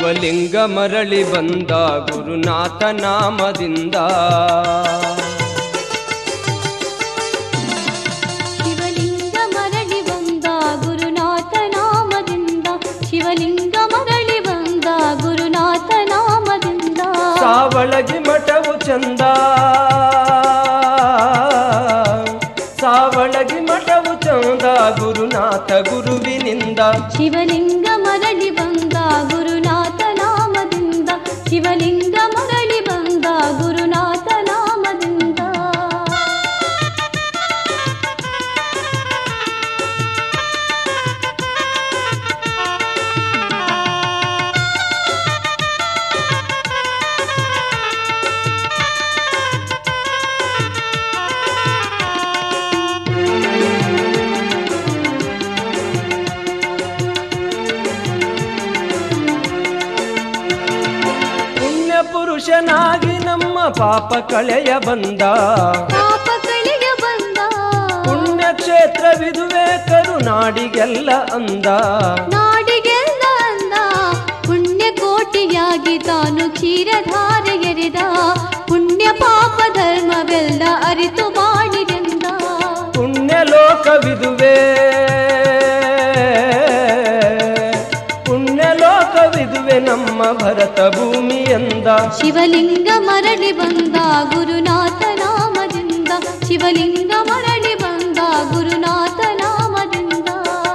ಶಿವಲಿಂಗ ಮರಳಿ ಬಂದ ಗುರುನಾಥ ನಾಮದಿಂದ ಶಿವಲಿಂಗ ಮರಳಿ ಬಂದ ಗುರುನಾಥ ನಾಮದಿಂದ ಶಿವಲಿಂಗ ಮರಳಿ ಬಂದ ಗುರುನಾಥ ನಾಮದಿಂದ ಸಾವಳಗಿ ಮಠವು ಚಂದ ಸಾವಳಗಿ ಮಠವು ಚಂದ ಗುರುನಾಥ ಗುರುವಿನಿಂದ ಶಿವಲಿಂಗ ಮರಳಿ ಬಂದ ಗುರುನಾಥ ನಾಮದಿಂದ ಶಿವಲಿಂಗ ಮರಳಿ ಬಂದ ಗುರುನಾಥ ನಾಮದಿಂದ ಪುಣ್ಯ ಪುರುಷನಾಗಿ ನಮ್ಮ ಪಾಪ ಕಳೆಯ ಬಂದ ಪಾಪ ಕಳೆಯ ಬಂದ ಪುಣ್ಯಕ್ಷೇತ್ರವಿದುವೆ ಕರುನಾಡಿಗೆಲ್ಲ ಅಂದ ನಾಡಿಗೆಲ್ಲ ಅಂದ ಪುಣ್ಯ ಕೋಟಿಯಾಗಿ ತಾನು ಕ್ಷೀರಧಾರೆ ಎರೆದ ಪುಣ್ಯ ಪಾಪ ಧರ್ಮವೆಲ್ಲ ಅರಿತು ಮಾಡಿದೆಂದ ಪುಣ್ಯ ಲೋಕವಿದುವೆ ಪುಣ್ಯ ಲೋಕವಿದುವೆ ನಮ್ಮ ಭರತ ಭೂಮಿಯಂದ ಶಿವಲಿಂಗ ಮರಳಿ ಬಂದ ಗುರುನಾಥ ನಾಮದಿಂದ ಶಿವಲಿಂಗ ಮರಳಿ ಬಂದ ಗುರುನಾಥ ನಾಮದಿಂದ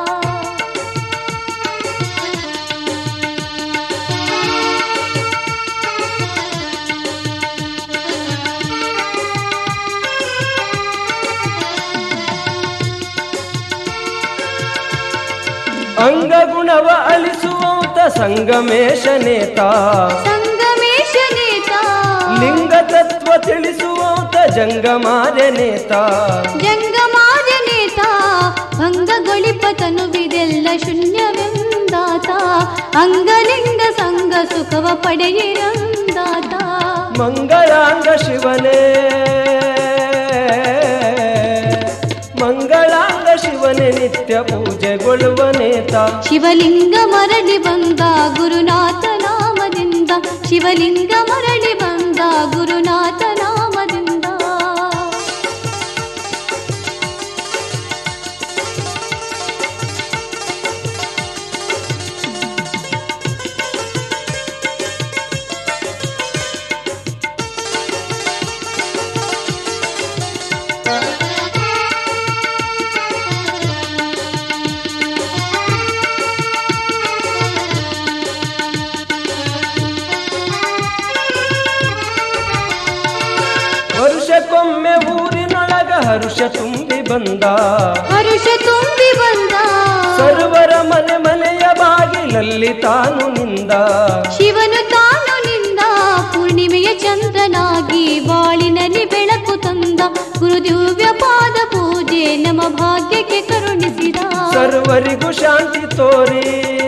ಅಂಗಗುಣವ ಅಳಿಸುವಂತ ಸಂಗಮೇಶ ನೇತ ಸಂಗಮೇಶ ನೇತ ಲಿಂಗ ತತ್ವ ತಿಳಿಸುವಂತ ಜಂಗಮಾರ್ಯ ನೇತ ಜಂಗಮಾರ ನೇತ ಭಂಗಗೊಳಿಪ ತನುವಿದೆಲ್ಲ ಶೂನ್ಯವೆಂದಾತ ಅಂಗಲಿಂಗ ಸಂಗ ಸುಖವ ಪಡೆಯಿರಂದಾತ ಮಂಗಳಾಂಗ ಶಿವನೇ ಮಂಗಳಾಂಗ ಶಿವನೇ ನಿತ್ಯ ಪೂಜೆಗೊಳ್ಳುವ ನೇತ ಶಿವಲಿಂಗ ಮರಳಿ ಬಂದ ಗುರುನಾಥ ನಾಮದಿಂದ ಶಿವಲಿಂಗ ಮರಳಿ ಬಂದ ಗುರುನಾಥ ನಾಮದಿಂದ ವರ್ಷಕ್ಕೊಮ್ಮೆ ಊರಿನೊಳಗ ಹರುಷ ತುಂಬಿ ಬಂದ ಹರುಷ ತುಂಬಿ ಬಂದ ಸರ್ವರ ಮನೆ ಮನೆಯ ಬಾಗಿಲಲ್ಲಿ ತಾನು ನಿಂದ ಶಿವನು ತಾನು ನಿಂದ ಪೂರ್ಣಿಮೆಯ ಚಂದ್ರನಾಗಿ ಬಾಳಿನಲ್ಲಿ ಬೆಳಕು ತಂದ ಗುರುದಿವ್ಯ ಪಾದ ಪೂಜೆ ನಮ್ಮ ಭಾಗ್ಯಕ್ಕೆ ಕರುಣಿಸಿದ ಸರ್ವರಿಗೂ ಶಾಂತಿ ತೋರಿ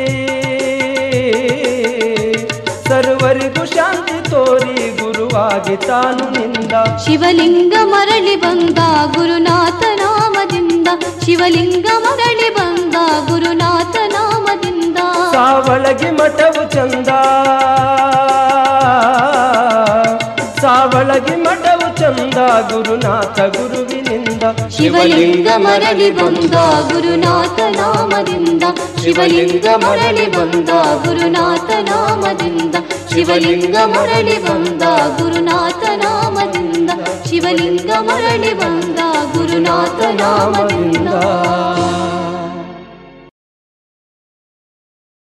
ಸರ್ವರಿಗೂ ಶಾಂತಿ ತೋರಿ ಗುರುವಾಗಿ ತಾನು ನಿಂದ ಶಿವಲಿಂಗ ಮರಳಿ ಬಂದ ಗುರುನಾಥ ನಾಮದಿಂದ ಶಿವಲಿಂಗ ಮರಳಿ ಬಂದ ಗುರುನಾಥ ನಾಮದಿಂದ ಸಾವಳಗಿ ಮಠವು ಚಂದ ಸಾವಳಗಿ ಮಠವು ಚಂದ ಗುರುನಾಥ ಗುರುವಿನಿಂದ ಶಿವಲಿಂಗ ಮರಳಿ ಬಂದ ಗುರುನಾಥ ನಾಮದಿಂದ ಶಿವಲಿಂಗ ಮರಳಿ ಬಂದ ಗುರುನಾಥ ನಾಮದಿಂದ ಶಿವಲಿಂಗ ಮರಳಿ ಬಂದ ಗುರುನಾಥ ನಾಮದಿಂದ ಶಿವಲಿಂಗ ಮರಳಿ ಬಂದ ಗುರುನಾಥ ನಾಮದಿಂದ